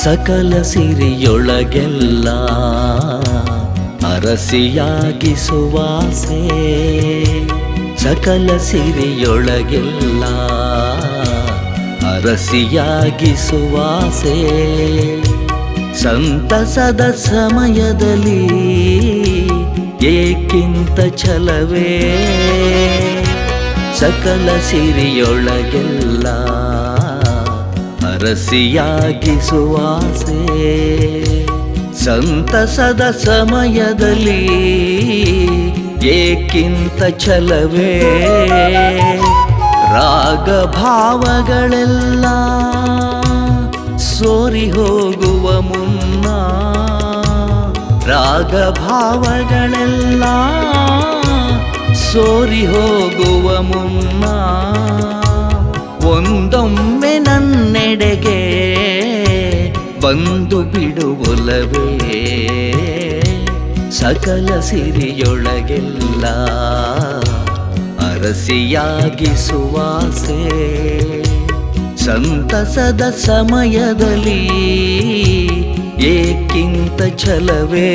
ಸಕಲ ಸಿರಿಯೊಳಗೆಲ್ಲ ಅರಸಿಯಾಗಿ ಸುವಾಸೆ ಸಕಲ ಸಿರಿಯೊಳಗೆಲ್ಲ ಅರಸಿಯಾಗಿ ಸುವಾಸೆ ಸಂತಸದ ಸಮಯದಲ್ಲಿ ಏಕಿಂತ ಛಲವೇ ಸಕಲ ಸಿರಿಯೊಳಗೆಲ್ಲ ಅರಸಿಯಾಗಿ ಸುವಾಸೆ ಸಂತಸದ ಸಮಯದಲ್ಲಿ ಏಕಿಂತ ಛಲವೇ ರಾಗ ಭಾವಗಳೆಲ್ಲ ಸೋರಿ ಹೋಗುವ ಮುನ್ನ ರಾಗ ಭಾವಗಳೆಲ್ಲ ಸೋರಿ ಹೋಗುವ ಮುನ್ನ ಒಂದೊಮ್ಮೆ ನನ್ನೆಡೆಗೆ ಬಂದು ಬಿಡುವುಲವೇ ಸಕಲ ಸಿರಿಯೊಳಗೆಲ್ಲ ಅರಸಿಯಾಗಿ ಸುವಾಸೆ ಸಂತಸದ ಸಮಯದಲ್ಲಿ ಏಕಿಂತ ಛಲವೇ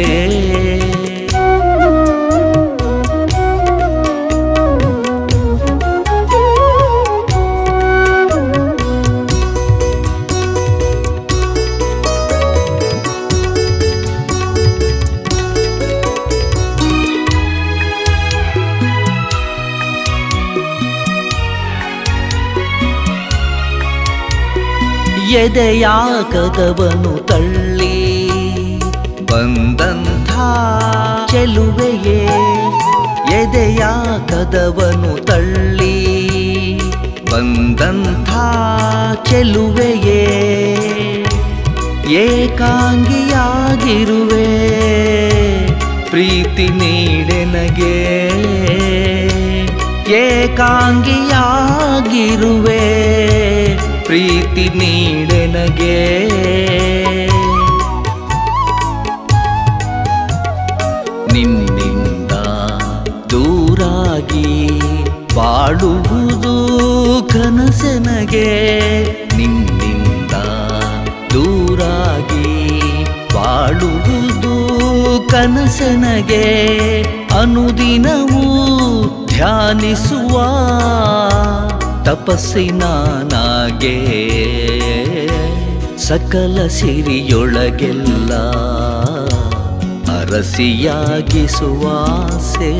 ಎದೆಯ ಕದವನು ತಳ್ಳಿ ಬಂದಂಥ ಚೆಲುವೆಯೇ ಎದೆಯ ಕದವನು ತಳ್ಳಿ ಬಂದಂಥ ಚೆಲುವೆಯೇ ಏಕಾಂಗಿಯಾಗಿರುವೆ ಪ್ರೀತಿ ನೀಡೆನಗೆ ಏಕಾಂಗಿಯಾಗಿರುವೆ ಪ್ರೀತಿ ನೀಡೆನಗೆ ನಿನ್ನಿಂದ ದೂರಾಗಿ ಬಾಳುವುದು ಕನಸೆನಗೆ ನಿನ್ನಿಂದ ದೂರಾಗಿ ಬಾಳುವುದು ಕನಸೆನಗೆ ಅನುದಿನವೂ ಧ್ಯಾನಿಸುವ ತಪಸ್ಸಿನ ನಾಗೆ ಸಕಲ ಸಿರಿಯೊಳಗೆಲ್ಲ ಅರಸಿಯಾಗಿ ಸುವಾಸೆ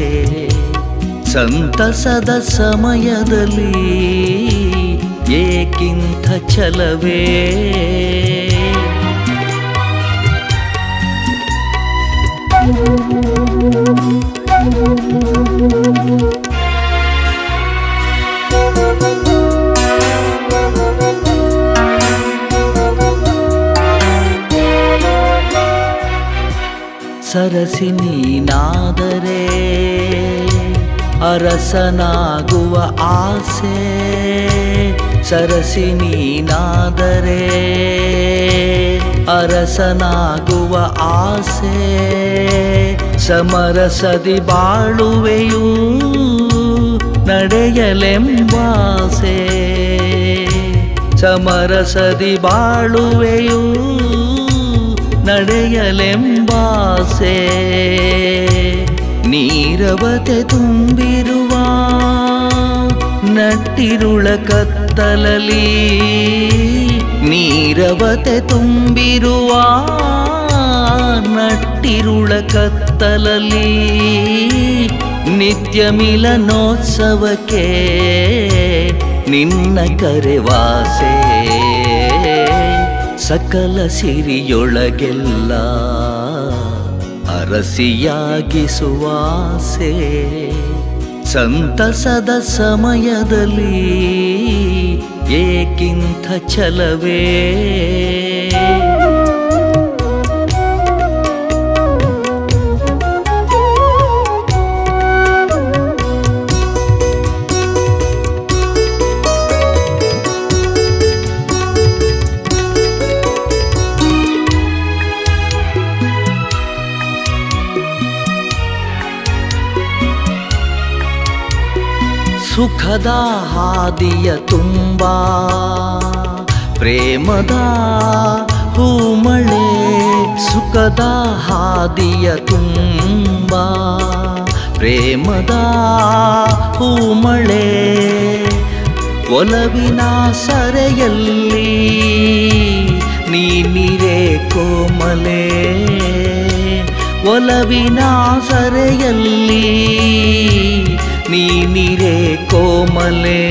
ಸಂತಸದ ಸಮಯದಲ್ಲಿ ಏಕಿಂತ ಛಲವೇ ಸರಸಿ ನೀನಾದರೆ ಅರಸನಾಗುವ ಆಸೆ ಸರಸಿ ನೀನಾದರೆ ಅರಸನಾಗುವ ಆಸೆ ಸಮರಸದಿ ಬಾಳುವೆಯೂ ನಡೆಯಲೆಂಬಾಸೆ ಸಮರಸದಿ ಬಾಳುವೆಯೂ ನಡೆಯಲೆಂಬಾಸೆ ನೀರವತೆ ತುಂಬಿರುವ ನಟ್ಟಿರುಳ ಕತ್ತಲಲಿ ನೀರವತೆ ತುಂಬಿರುವ ನಟ್ಟಿರುಳ ಕತ್ತಲಲಿ ನಿತ್ಯ ಮಿಲನೋತ್ಸವಕ್ಕೆ ನಿನ್ನ ಕರೆವಾಸೆ ಸಕಲ ಸಿರಿಯೊಳಗೆಲ್ಲ ಅರಸಿಯಾಗಿ ಸುವಾಸೆ ಸಂತಸದ ಸಮಯದಲ್ಲಿ ಏಕಿಂತ ಛಲವೇ ಸುಖದ ಹಾದಿಯ ತುಂಬ ಪ್ರೇಮದ ಹೂಮಳೆ ಸುಖದ ಹಾದಿಯ ತುಂಬ ಪ್ರೇಮದ ಹೂಮಳೆ ಒಲವಿನ ಸರೆಯಲ್ಲಿ ನೀನಿರೆ ಕೋಮಲೆ ಒಲವಿನ ಸರೆಯಲ್ಲಿ ನೀನಿರೆ ಕೋಮಲೆ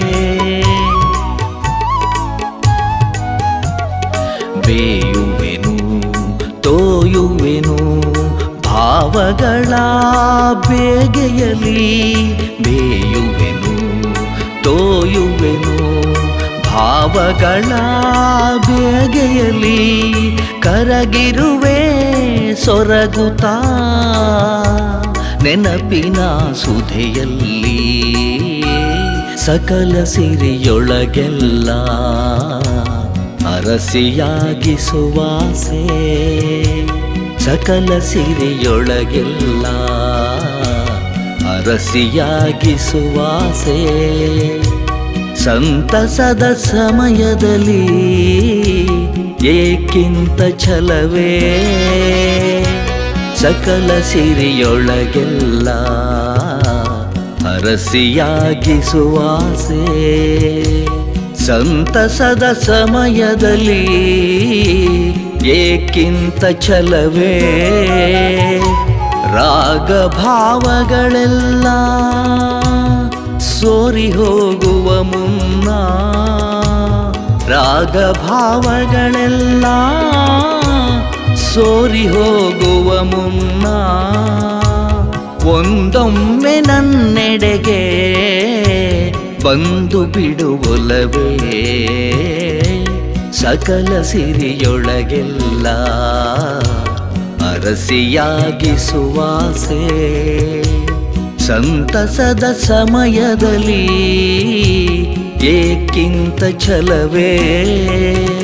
ಬೇಯುವೆನು ತೋಯುವೆನು ಭಾವಗಳ ಬೇಗೆಯಲಿ ಬೇಯುವೆನು ತೋಯುವೆನು ಭಾವಗಳ ಬೇಗೆಯಲಿ ಕರಗಿರುವೆ ಸೊರಗುತ್ತಾ ನೆನಪಿನ ಸುಧೆಯಲ್ಲಿ ಸಕಲ ಸಿರಿಯೊಳಗೆಲ್ಲ ಅರಸಿಯಾಗಿ ಸುವಾಸೆ ಸಕಲ ಸಿರಿಯೊಳಗೆಲ್ಲ ಅರಸಿಯಾಗಿ ಸುವಾಸೆ ಸಂತಸದ ಸಮಯದಲ್ಲಿ ಏಕಿಂತ ಛಲವೇ ಸಕಲ ಸಿರಿಯೊಳಗೆಲ್ಲ ಅರಸಿಯಾಗಿ ಸುವಾಸೆ ಸಂತಸದ ಸಮಯದಲ್ಲಿ ಏಕಿಂತ ಛಲವೇ ರಾಗ ಭಾವಗಳೆಲ್ಲ ಸೋರಿ ಹೋಗುವ ಮುನ್ನ ರಾಗ ಭಾವಗಳೆಲ್ಲ ಸೋರಿ ಹೋಗುವ ಮುನ್ನ ಒಂದೊಮ್ಮೆ ನನ್ನೆಡೆಗೆ ಬಂದು ಬಿಡುವೊಲವೇ ಸಕಲ ಸಿರಿಯೊಳಗೆಲ್ಲ ಅರಸಿಯಾಗಿ ಸುವಾಸೆ ಸಂತಸದ ಸಮಯದಲ್ಲಿ ಏಕಿಂತ ಛಲವೇ